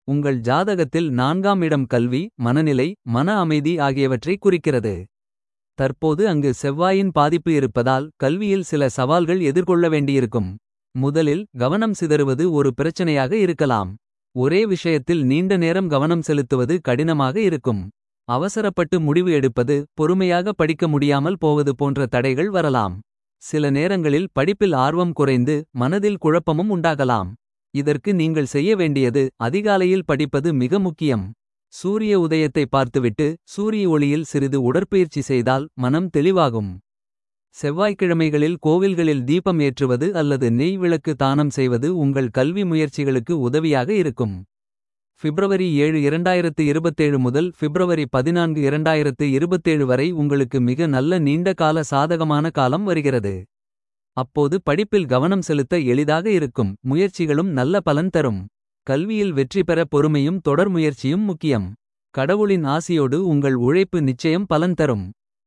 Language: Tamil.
உங்கள் ஜாதகத்தில் நான்காம் இடம் கல்வி மனநிலை மன அமைதி ஆகியவற்றை குறிக்கிறது. தற்போது அங்கு செவ்வாயின் பாதிப்பு இருப்பதால் கல்வியில் சில சவால்கள் எதிர்கொள்ள வேண்டியிருக்கும். முதலில் கவனம் சிதறுவது ஒரு பிரச்சனையாக இருக்கலாம். ஒரே விஷயத்தில் நீண்ட நேரம் கவனம் செலுத்துவது கடினமாக இருக்கும். அவசரப்பட்டு முடிவு எடுப்பது பொறுமையாக படிக்க முடியாமல் போவது போன்ற தடைகள் வரலாம். சில நேரங்களில் படிப்பில் ஆர்வம் குறைந்து மனதில் குழப்பமும் உண்டாகலாம். இதற்கு நீங்கள் செய்ய வேண்டியது அதிகாலையில் படிப்பது மிக முக்கியம். சூரிய உதயத்தை பார்த்துவிட்டு சூரிய ஒளியில் சிறிது உடற்பயிற்சி செய்தால் மனம் தெளிவாகும். செவ்வாய்க்கிழமைகளில் கோவில்களில் தீபம் ஏற்றுவது அல்லது நெய் விளக்கு தானம் செய்வது உங்கள் கல்வி முயற்சிகளுக்கு உதவியாக இருக்கும். பிப்ரவரி 7 2027 முதல் பிப்ரவரி 14 2027 வரை உங்களுக்கு மிக நல்ல நீண்ட கால சாதகமான காலம் வருகிறது. அப்போது படிப்பில் கவனம் செலுத்த எளிதாக இருக்கும் முயற்சிகளும் நல்ல பலன் தரும். கல்வியில் வெற்றி பெற பொறுமையும் தொடர் முயற்சியும் முக்கியம். கடவுளின் ஆசியோடு உங்கள் உழைப்பு நிச்சயம் பலன் தரும்.